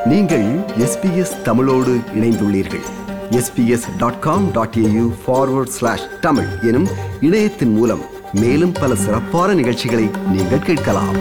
நீங்கள் எஸ்பிஎஸ் தமிழோடு இணைந்துள்ளீர்கள் SBS dot com dot AU forward slash Tamil எனும் இணையத்தின் மூலம் மேலும் பல சிறப்பான நிகழ்ச்சிகளை நீங்கள் கேட்கலாம்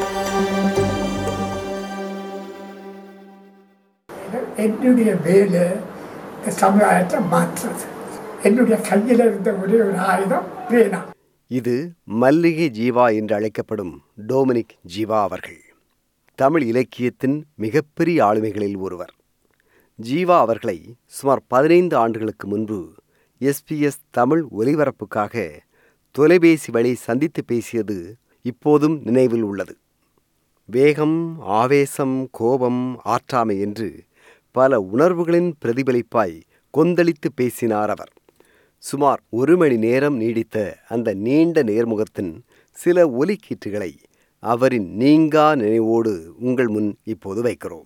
என்னுடைய வேலை இந்த சமுதாயத்தை மாற்றுறது என்னுடைய கையில் இருந்த ஒரே ஒரு ஆயுதம் பேனா இது மல்லிகை ஜீவா என்று அழைக்கப்படும் டோமினிக் ஜீவா அவர்கள் தமிழ் இலக்கியத்தின் மிகப்பெரிய ஆளுமைகளில் ஒருவர் ஜீவா அவர்களை சுமார் பதினைந்து ஆண்டுகளுக்கு முன்பு எஸ்பிஎஸ் தமிழ் ஒலிபரப்புக்காக தொலைபேசி வழி சந்தித்து பேசியது இப்போதும் நினைவில் உள்ளது வேகம் ஆவேசம் கோபம் ஆற்றாமை என்று பல உணர்வுகளின் பிரதிபலிப்பாய் கொந்தளித்து பேசினார் அவர் சுமார் ஒரு மணி நேரம் நீடித்த அந்த நீண்ட நேர்முகத்தின் சில ஒலிக்கீற்றுகளை அவரின் நீங்கா நினைவோடு உங்கள் முன் இப்போது வைக்கிறோம்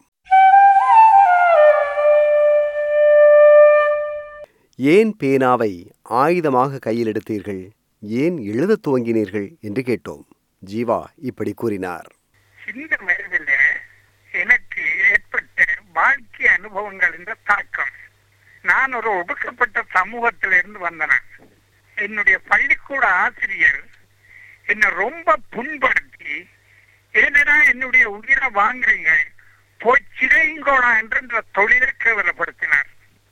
ஏன் பேனாவை ஆயுதமாக கையில் எடுத்தீர்கள் ஏன் எழுதத் துவங்கினீர்கள் என்று கேட்டோம் ஜீவா இப்படி கூறினார் இந்த வயதில் எனக்கு ஏற்பட்ட வாழ்க்கை அனுபவங்கள் என்ற தாக்கம் நான் ஒரு ஒடுக்கப்பட்ட சமூகத்திலிருந்து வந்தேன் என்னுடைய பள்ளிக்கூட ஆசிரியர் என்னை ரொம்ப புண்படுத்தி ஏனடா என்னுடைய உயிரை வாங்குறீங்க போய் சிறைங்கோடா என்ற தொழிலை கேவலப்படுத்தினார்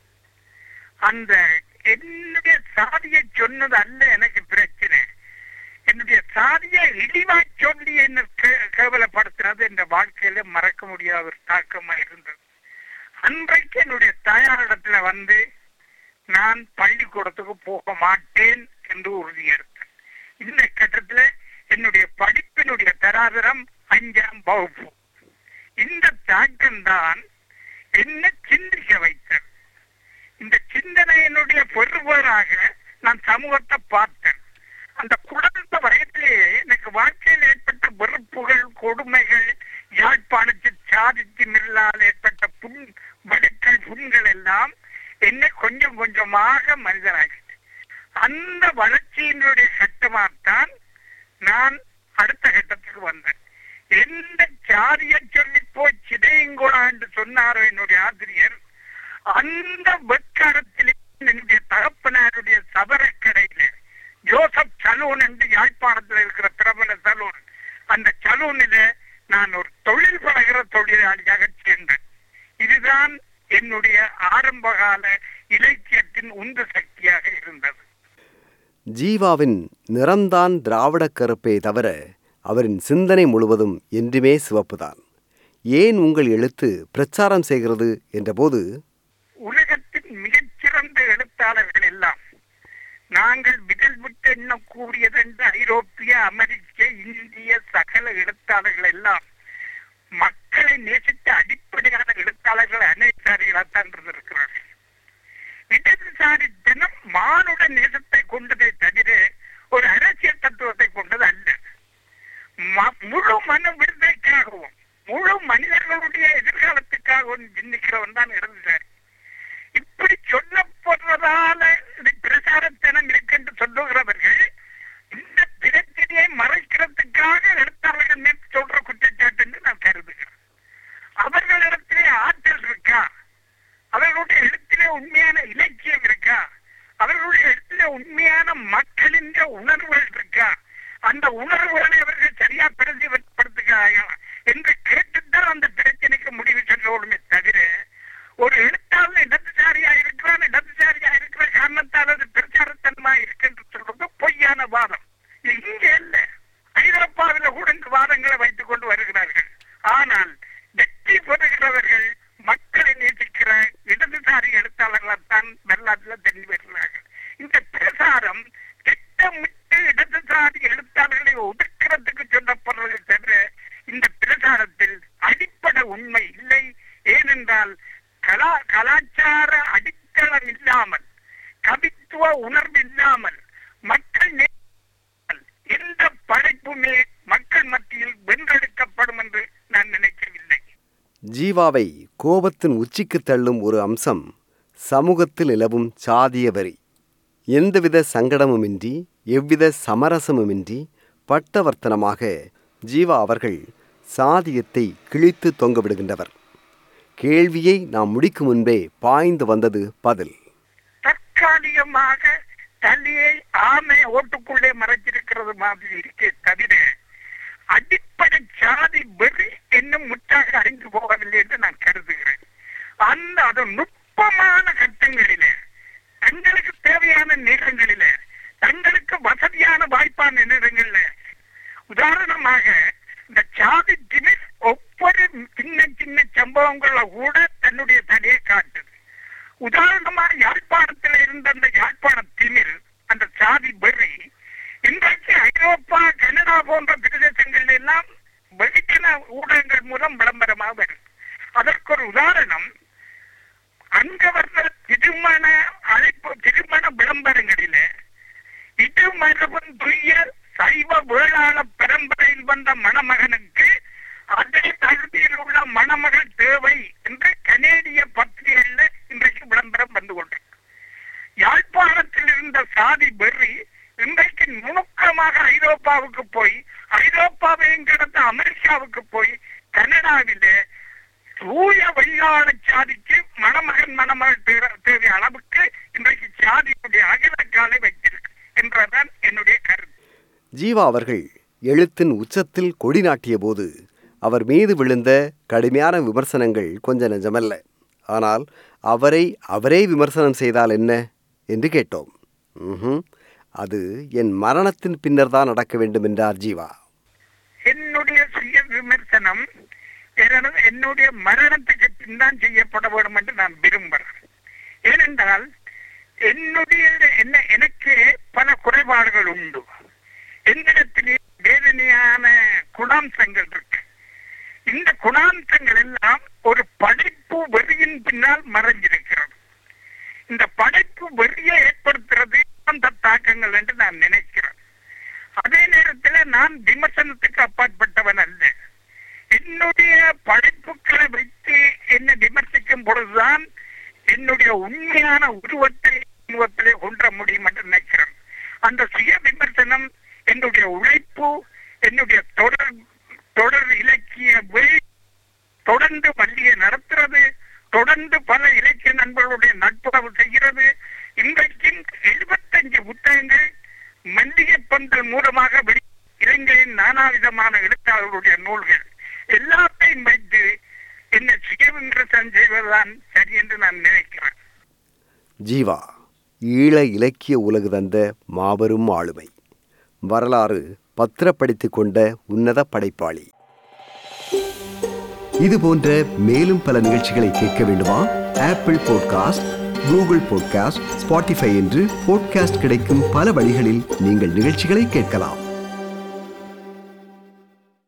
அந்த என்னுடைய சாதியை சொன்னது அல்ல எனக்கு பிரச்சனை என்னுடைய சாதியை இழிவா சொல்லி என்ன கே- கேவலப்படுத்தினது என்ற வாழ்க்கையில மறக்க முடியாத ஒரு தாக்கமா இருந்தது அன்றைக்கு என்னுடைய தாயாரிடத்துல வந்து நான் பள்ளிக்கூடத்துக்கு போக மாட்டேன் என்று உறுதியெடுத்தேன் இந்த கட்டத்துல என்னுடைய படிப்பினுடைய தராதரம் அஞ்சாம் வகுப்பு இந்த தாக்கம்தான் என்ன சிந்திக்க வைத்தது இந்த சிந்தனையினுடைய பெறுவராக நான் சமூகத்தை பார்த்தேன் அந்த குழந்தை வயதிலேயே எனக்கு வாழ்க்கையில் ஏற்பட்ட வெறுப்புகள் கொடுமைகள் யாழ்ப்பாணத்தில் சாதித்து நில்லால் ஏற்பட்ட புண் வடுக்கள் புண்கள் எல்லாம் என்னை கொஞ்சம் கொஞ்சமாக மனிதனாகிட்டு அந்த வளர்ச்சியினுடைய கட்டமாகத்தான் நான் அடுத்த கட்டத்துக்கு வந்தேன் எந்த சாதியை சொல்லி போய் சிதையுங்கோடா என்று சொன்னாரோ என்னுடைய ஆசிரியர் அந்த வெக்காரத்திலே என்னுடைய தகப்பனாருடைய சபரக்கடையில ஜோசப் சலூன் என்று யாழ்ப்பாணத்தில் இருக்கிற பிரபல சலூன் அந்த சலூனில நான் ஒரு தொழில் பழகிற தொழிலாளியாக சேர்ந்தேன் இதுதான் என்னுடைய ஆரம்பகால இலக்கியத்தின் உந்து சக்தியாக இருந்தது ஜீவாவின் நிறம்தான் திராவிடக் கருப்பே தவிர அவரின் சிந்தனை முழுவதும் என்றுமே சிவப்புதான் ஏன் உங்கள் எழுத்து பிரச்சாரம் செய்கிறது என்றபோது உலகத்தின் மிகச்சிறந்த எழுத்தாளர்கள் எல்லாம் நாங்கள் விரல் விட்டு எண்ணக்கூடியது என்று ஐரோப்பிய அமெரிக்க இந்திய சகல எழுத்தாளர்கள் எல்லாம் மக்களை நேசித்த அடிப்படையான எழுத்தாளர்கள் அனைத்தாரிகளாகத்தான் இருந்திருக்கிறார்கள் இடதுசாரித்தனம் மானுட நேசத்தை கொண்டதை தவிர ஒரு அரசியல் தத்துவத்தை கொண்டது அல்ல ம- முழு மன விடுதலைக்காகவும் முழு மனிதர்களுடைய எதிர்காலத்துக்காகவும் சிந்திக்கிறவன் தான் இடதுசாரி இப்படி சொல்லப்படுவதால இது பிரசாரத்தனம் இருக்கு என்று சொல்லுகிறவர்கள் இந்த பிரச்சனையை மறைக்கிறதுக்காக எழுத்தாளர்கள் மேல் சொல்ற குற்றச்சாட்டு என்று நான் கருதுகிறேன் அவர்களிடத்திலே ஆற்றல் இருக்கா அவர்களுடைய எழுத்திலே உண்மையான இலக்கியம் இருக்கா அவர்களுடைய எழுத்திலே உண்மையான மக்களின் உணர்வுகள் இருக்கா அந்த உணர்வுகளை அவர்கள் சரியா பிரதிபடுத்துகிறார்கள் என்று கேட்டுத்தான் அந்த பிரச்சனைக்கு முடிவு சொல்லணுமே தவிர ஒரு எழுத்தாளர் இடதுசாரியா இருக்கிறான் இடதுசாரியா இருக்கிற காரணத்தால் அது பிரச்சாரத்தன்மா இருக்கு என்று சொல்றது பொய்யான வாதம் இது இங்க இல்ல ஐரோப்பாவில கூட இந்த வாதங்களை வைத்துக் கொண்டு வருகிறார்கள் ஆனால் வெற்றி பெறுகிறவர்கள் மக்களை நேசிக்கிற இடதுசாரி எழுத்தாளர்களால் தான் வரலாற்றில் தெரிந்து வருகிறார்கள் இந்த பிரசாரம் திட்டமிட்டு இடதுசாரி எழுத்தாளர்களை ஒதுக்கிறதுக்கு சொல்லப்படுறது தவிர இந்த பிரசாரத்தில் அடிப்படை உண்மை இல்லை ஏனென்றால் கலா கலாச்சார அடித்தளம் இல்லாமல் கவித்துவ உணர்வு இல்லாமல் மக்கள் நே- எந்த படைப்புமே மக்கள் மத்தியில் வென்றெடுக்கப்படும் என்று நான் நினைக்கவில்லை ஜீவாவை கோபத்தின் உச்சிக்கு தள்ளும் ஒரு அம்சம் சமூகத்தில் நிலவும் சாதிய வரி எந்தவித சங்கடமுமின்றி எவ்வித சமரசமுமின்றி பட்டவர்த்தனமாக ஜீவா அவர்கள் சாதியத்தை கிழித்து தொங்கவிடுகின்றவர் கேள்வியை நாம் முடிக்கும் முன்பே பாய்ந்து வந்தது பதில் தற்காலிகமாக தலையை ஆமை ஓட்டுக்குள்ளே மறைச்சிருக்கிறது மாதிரி இருக்கே தவிர அடிப்படை சாதி வெறி இன்னும் முற்றாக அறிந்து போகவில்லை என்று நான் கருதுகிறேன் அந்த அது நுட்பமான கட்டங்களிலே தங்களுக்கு தேவையான நேரங்களிலே தங்களுக்கு வசதியான வாய்ப்பான நேரங்களில உதாரணமாக இந்த சாதி திமிர் ஒவ்வொரு சின்ன சின்ன சம்பவங்கள கூட தன்னுடைய தடையை காட்டுது உதாரணமா யாழ்ப்பாணத்தில் இருந்த அந்த யாழ்ப்பாண திமிர் அந்த சாதி வெறி இன்றைக்கு ஐரோப்பா கனடா போன்ற பிரதேசங்கள் எல்லாம் வெகுஜன ஊடகங்கள் மூலம் விளம்பரமாக வருது அதற்கு ஒரு உதாரணம் அங்கவர்கள் திருமண அழைப்பு திருமண விளம்பரங்களிலே இடுமரபன் துயர் சைவ வேளாள பரம்பரையில் வந்த மணமகனுக்கு அதே தகுதியில் உள்ள மணமகள் தேவை என்று கனேடிய பத்திரிகைகள்ல இன்றைக்கு விளம்பரம் வந்து கொண்டிருக்கு யாழ்ப்பாணத்தில் இருந்த சாதி வெறி இன்றைக்கு நுணுக்கமாக ஐரோப்பாவுக்கு போய் ஐரோப்பாவையும் கடந்த அமெரிக்காவுக்கு போய் கனடாவிலே தூய வெள்ளாள சாதிக்கு மணமகன் மணமகள் தேவை- தேவை அளவுக்கு இன்றைக்கு சாதியுடைய அகிலக்காலை வைத்திருக்கு என்றதான் என்னுடைய கருத்து ஜீவா அவர்கள் எழுத்தின் உச்சத்தில் கொடி நாட்டிய போது அவர் மீது விழுந்த கடுமையான விமர்சனங்கள் கொஞ்ச நெஞ்சமல்ல ஆனால் அவரை அவரே விமர்சனம் செய்தால் என்ன என்று கேட்டோம் ம்ஹும். அது என் மரணத்தின் பின்னர் தான் நடக்க வேண்டும் என்றார் ஜீவா என்னுடைய சுய விமர்சனம் எனது- என்னுடைய மரணத்துக்கு பின் தான் செய்யப்பட வேண்டும் என்று நான் விரும்புகிறேன் ஏனென்றால் என்னுடைய என்ன எனக்கு பல குறைபாடுகள் உண்டு என்னிடத்திலே வேதனையான குணாம்சங்கள் இருக்கு இந்த குணாம்சங்கள் எல்லாம் ஒரு படைப்பு வெறியின் பின்னால் மறைஞ்சிருக்கிறது இந்த படைப்பு வெறியை ஏற்படுத்துறது அந்த தாக்கங்கள் என்று நான் நினைக்கிறேன் அதே நேரத்தில் நான் விமர்சனத்துக்கு அப்பாற்பட்டவன் அல்ல என்னுடைய படைப்புகளை வைத்து என்னை விமர்சிக்கும் பொழுதுதான் என்னுடைய உண்மையான உருவத்தை உருவத்திலே கொன்ற முடியும் என்று நினைக்கிறேன் அந்த சுய விமர்சனம் என்னுடைய உழைப்பு என்னுடைய தொடர் தொடர் இலக்கிய வெளி தொடர்ந்து பள்ளியை நடத்துறது தொடர்ந்து பல இலக்கிய நண்பர்களுடைய நட்புறவு செய்கிறது இன்றைக்கு எழுபத்தஞ்சு புத்தகங்கள் மல்லிகை பந்தல் மூலமாக வெளி இலங்கையின் நானாவிதமான எழுத்தாளர்களுடைய நூல்கள் எல்லாத்தையும் வைத்து என்னை சுய விமர்சனம் செய்வதுதான் சரி என்று நான் நினைக்கிறேன் ஜீவா ஈழ இலக்கிய உலகு தந்த மாபெரும் ஆளுமை வரலாறு பத்திரப்படுத்திக் கொண்ட உன்னத படைப்பாளி இது போன்ற மேலும் பல நிகழ்ச்சிகளை கேட்க வேண்டுமா Apple podcast Google podcast Spotify என்று பாட்காஸ்ட் கிடைக்கும் பல வழிகளில் நீங்கள் நிகழ்ச்சிகளை கேட்கலாம்